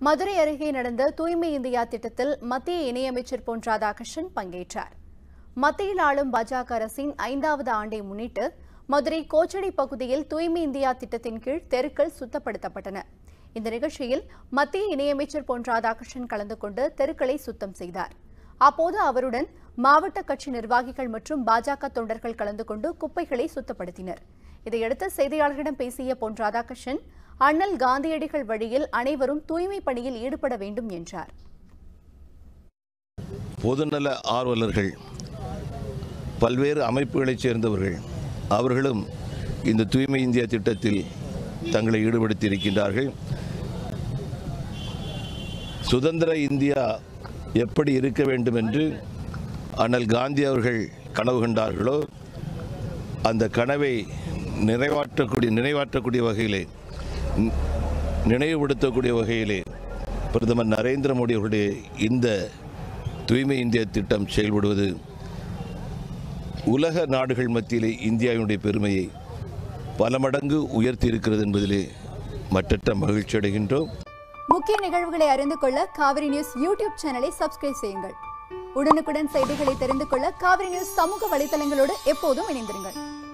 மதுரை அருகே நடந்த தூய்மை இந்தியா திட்டத்தில் மத்திய இணையமைச்சர் பொன் ராதாகிருஷ்ணன் பங்கேற்றார் மத்தியில் ஆளும் பாஜக அரசின் ஐந்தாவது ஆண்டை முன்னிட்டு மதுரை கோச்சடி பகுதியில் தூய்மை இந்தியா திட்டத்தின் கீழ் தெருக்கள் சுத்தப்படுத்தப்பட்டன இந்த நிகழ்ச்சியில் மத்திய இணையமைச்சர் பொன் ராதாகிருஷ்ணன் கலந்து கொண்டு தெருக்களை சுத்தம் செய்தார் அப்போது அவருடன் மாவட்ட கட்சி நிர்வாகிகள் மற்றும் பாஜக தொண்டர்கள் கலந்து கொண்டு குப்பைகளை சுத்தப்படுத்தினர் இதையடுத்து செய்தியாளர்களிடம் பேசிய பொன் ராதாகிருஷ்ணன் அண்ணல் காந்தியடிகள் வழியில் அனைவரும் தூய்மை பணியில் ஈடுபட வேண்டும் என்றார் பொதுநல ஆர்வலர்கள் பல்வேறு அமைப்புகளைச் சேர்ந்தவர்கள் அவர்களும் இந்த தூய்மை இந்தியா திட்டத்தில் தங்களை ஈடுபடுத்தி இருக்கின்றார்கள் சுதந்திர இந்தியா எப்படி இருக்க வேண்டும் என்று அண்ணல் காந்தி அவர்கள் கனவு கண்டார்களோ அந்த கனவை நிறைவாற்றக்கூடிய நிறைவாற்றக்கூடிய வகையிலே நி- நினைவுபடுத்தக்கூடிய வகையிலே பிரதமர் நரேந்திர மோடி அவருடைய இந்த தூய்மை இந்தியா திட்டம் செயல்படுவது உலக நாடுகள் மத்தியிலே இந்தியாவினுடைய பெருமையை பல மடங்கு உயர்த்தி இருக்கிறது என்பதிலே மற்றற்ற மகிழ்ச்சி அடைகின்றோம் முக்கிய நிகழ்வுகளை அறிந்து கொள்ள காவிரி நியூஸ் யூடியூப் சேனலை சப்ஸ்கிரைப் செய்யுங்கள் உடனுக்குடன் செய்திகளை தெரிந்து கொள்ள காவிரி நியூஸ் சமூக வலைதளங்களோடு எப்போதும் இணைந்திருங்கள்